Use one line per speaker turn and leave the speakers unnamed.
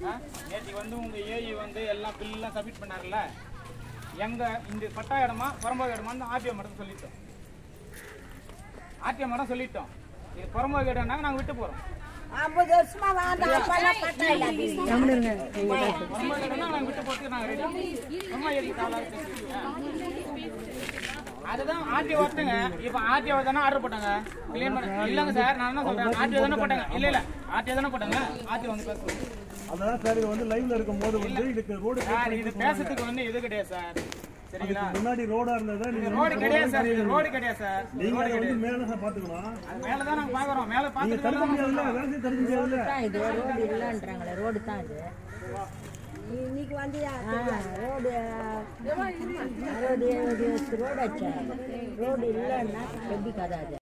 நேற்று வந்து உங்க ஏஇ வந்து எல்லாம் பில்லாம் சப்மிட் பண்ணார்ல எங்க இந்த பட்டா இடமா புறம்போக இடமான்னு ஆர்டிஓ மட்டும் சொல்லிட்டோம் ஆர்டிஓ மட்டும் சொல்லிட்டோம் இது புறம்போக இடம்னாங்க நாங்க விட்டு போறோம்
ஐம்பது வருஷமா வாழ்ந்த அப்பெல்லாம் பட்டா இல்ல
புறம்போக இடம்னா நாங்க விட்டு போறதுக்கு நாங்க ரெடி சும்மா எதுக்கு தாளாக பேசுறீங்க? அதுதான் ஆர்டிஓ வரட்டுங்க இப்ப ஆர்டிஓ தானே ஆர்டர் போட்டாங்க கிளீன் பண்ண இல்லங்க சார் நான் என்ன சொல்றேன் ஆர்டிஓ தானே போட்டாங்க இல்ல இல்ல ஆர்டிஓ தானே போட்டாங்க ஆர்டிஓ வந்து பேசுவோம்
அதான் சார் இது வந்து லைவ்ல இருக்கும் போது வந்து இதுக்கு ரோடு
சார் இது பேசுறதுக்கு வந்து இது கிடையாது சார் சரிங்களா
முன்னாடி ரோடா இருந்ததா
இது
நீங்க
ரோடு கிடையாது சார் இது ரோடு கிடையாது சார் இது
நீங்க
ரோடு
அதை வந்து
கிடையாது
மேல தான் பாத்துக்கணும்
அது மேல தான் நாங்க பாக்குறோம் மேல
நீங்க
பாத்துட்டு
தடுக்க
தான்
முடியாதுல்ல வேலை செய்ய தடுக்க முடியாதுல்ல
தான் இது ரோடு இல்லைன்றாங்களே ரோடு தான் இது இன்னைக்கு வந்து ரோடு அறுபது எழுபது வருஷம் ரோடு ஆச்சு ரோடு இல்லைன்னா எப்படி கதை அது